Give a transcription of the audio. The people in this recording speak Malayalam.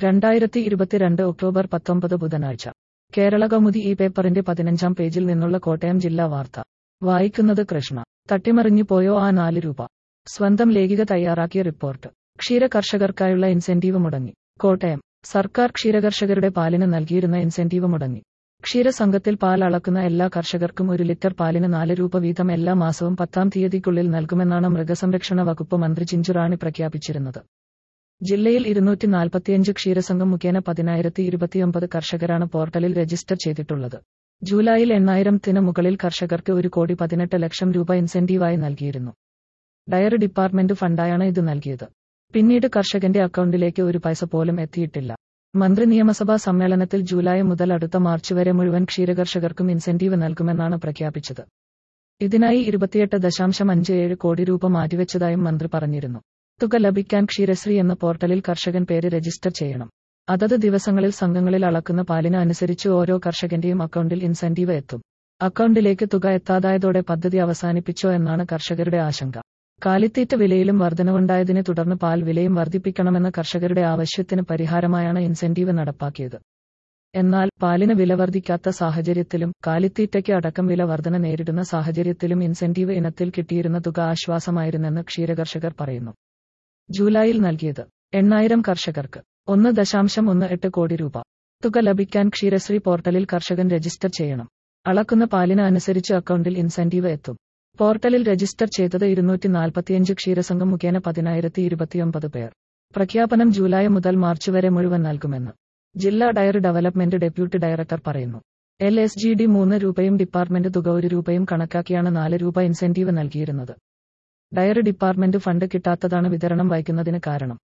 രണ്ടായിരത്തി ഇരുപത്തിരണ്ട് ഒക്ടോബർ പത്തൊമ്പത് ബുധനാഴ്ച കേരള കൗമുദി ഈ പേപ്പറിന്റെ പതിനഞ്ചാം പേജിൽ നിന്നുള്ള കോട്ടയം ജില്ലാ വാർത്ത വായിക്കുന്നത് കൃഷ്ണ തട്ടിമറിഞ്ഞു പോയോ ആ നാല് രൂപ സ്വന്തം ലേഖിക തയ്യാറാക്കിയ റിപ്പോർട്ട് ക്ഷീര കർഷകർക്കായുള്ള ഇൻസെന്റീവ് മുടങ്ങി കോട്ടയം സർക്കാർ ക്ഷീരകർഷകരുടെ പാലിന് നൽകിയിരുന്ന ഇൻസെന്റീവ് മുടങ്ങി ക്ഷീരസംഘത്തിൽ പാൽ അളക്കുന്ന എല്ലാ കർഷകർക്കും ഒരു ലിറ്റർ പാലിന് നാല് രൂപ വീതം എല്ലാ മാസവും പത്താം തീയതിക്കുള്ളിൽ നൽകുമെന്നാണ് മൃഗസംരക്ഷണ വകുപ്പ് മന്ത്രി ചിഞ്ചുറാണി പ്രഖ്യാപിച്ചിരുന്നത് ജില്ലയിൽ ഇരുന്നൂറ്റി നാൽപ്പത്തിയഞ്ച് ക്ഷീരസംഘം മുഖേന പതിനായിരത്തി ഇരുപത്തിയൊമ്പത് കർഷകരാണ് പോർട്ടലിൽ രജിസ്റ്റർ ചെയ്തിട്ടുള്ളത് ജൂലൈയിൽ എണ്ണായിരത്തിന് മുകളിൽ കർഷകർക്ക് ഒരു കോടി പതിനെട്ട് ലക്ഷം രൂപ ഇൻസെന്റീവായി നൽകിയിരുന്നു ഡയറി ഡിപ്പാർട്ട്മെന്റ് ഫണ്ടായാണ് ഇത് നൽകിയത് പിന്നീട് കർഷകന്റെ അക്കൗണ്ടിലേക്ക് ഒരു പൈസ പോലും എത്തിയിട്ടില്ല മന്ത്രി നിയമസഭാ സമ്മേളനത്തിൽ ജൂലൈ മുതൽ അടുത്ത മാർച്ച് വരെ മുഴുവൻ ക്ഷീരകർഷകർക്കും ഇൻസെന്റീവ് നൽകുമെന്നാണ് പ്രഖ്യാപിച്ചത് ഇതിനായി ഇരുപത്തിയെട്ട് ദശാംശം അഞ്ച് ഏഴ് കോടി രൂപ മാറ്റിവെച്ചതായും മന്ത്രി പറഞ്ഞിരുന്നു തുക ലഭിക്കാൻ ക്ഷീരശ്രീ എന്ന പോർട്ടലിൽ കർഷകൻ പേര് രജിസ്റ്റർ ചെയ്യണം അതത് ദിവസങ്ങളിൽ സംഘങ്ങളിൽ അളക്കുന്ന പാലിന് അനുസരിച്ച് ഓരോ കർഷകന്റെയും അക്കൗണ്ടിൽ ഇൻസെന്റീവ് എത്തും അക്കൗണ്ടിലേക്ക് തുക എത്താതായതോടെ പദ്ധതി അവസാനിപ്പിച്ചോ എന്നാണ് കർഷകരുടെ ആശങ്ക കാലിത്തീറ്റ വിലയിലും വർധനവുണ്ടായതിനെ തുടർന്ന് പാൽ വിലയും വർദ്ധിപ്പിക്കണമെന്ന കർഷകരുടെ ആവശ്യത്തിന് പരിഹാരമായാണ് ഇൻസെന്റീവ് നടപ്പാക്കിയത് എന്നാൽ പാലിന് വില വർദ്ധിക്കാത്ത സാഹചര്യത്തിലും കാലിത്തീറ്റയ്ക്ക് അടക്കം വില വർധന നേരിടുന്ന സാഹചര്യത്തിലും ഇൻസെന്റീവ് ഇനത്തിൽ കിട്ടിയിരുന്ന തുക ആശ്വാസമായിരുന്നെന്ന് ക്ഷീരകർഷകർ പറയുന്നു ജൂലൈയിൽ നൽകിയത് എണ്ണായിരം കർഷകർക്ക് ഒന്ന് ദശാംശം ഒന്ന് എട്ട് കോടി രൂപ തുക ലഭിക്കാൻ ക്ഷീരശ്രീ പോർട്ടലിൽ കർഷകൻ രജിസ്റ്റർ ചെയ്യണം അളക്കുന്ന പാലിന് അനുസരിച്ച് അക്കൗണ്ടിൽ ഇൻസെന്റീവ് എത്തും പോർട്ടലിൽ രജിസ്റ്റർ ചെയ്തത് ഇരുന്നൂറ്റി നാൽപ്പത്തിയഞ്ച് ക്ഷീരസംഘം മുഖേന പതിനായിരത്തി ഇരുപത്തിയൊമ്പത് പേർ പ്രഖ്യാപനം ജൂലൈ മുതൽ മാർച്ച് വരെ മുഴുവൻ നൽകുമെന്ന് ജില്ലാ ഡയറി ഡെവലപ്മെന്റ് ഡെപ്യൂട്ടി ഡയറക്ടർ പറയുന്നു എൽ എസ് ജി ഡി മൂന്ന് രൂപയും ഡിപ്പാർട്ട്മെന്റ് തുക ഒരു രൂപയും കണക്കാക്കിയാണ് നാല് രൂപ ഇൻസെന്റീവ് നൽകിയിരുന്നത് ഡയറി ഡിപ്പാർട്ട്മെന്റ് ഫണ്ട് കിട്ടാത്തതാണ് വിതരണം വൈകുന്നതിന് കാരണം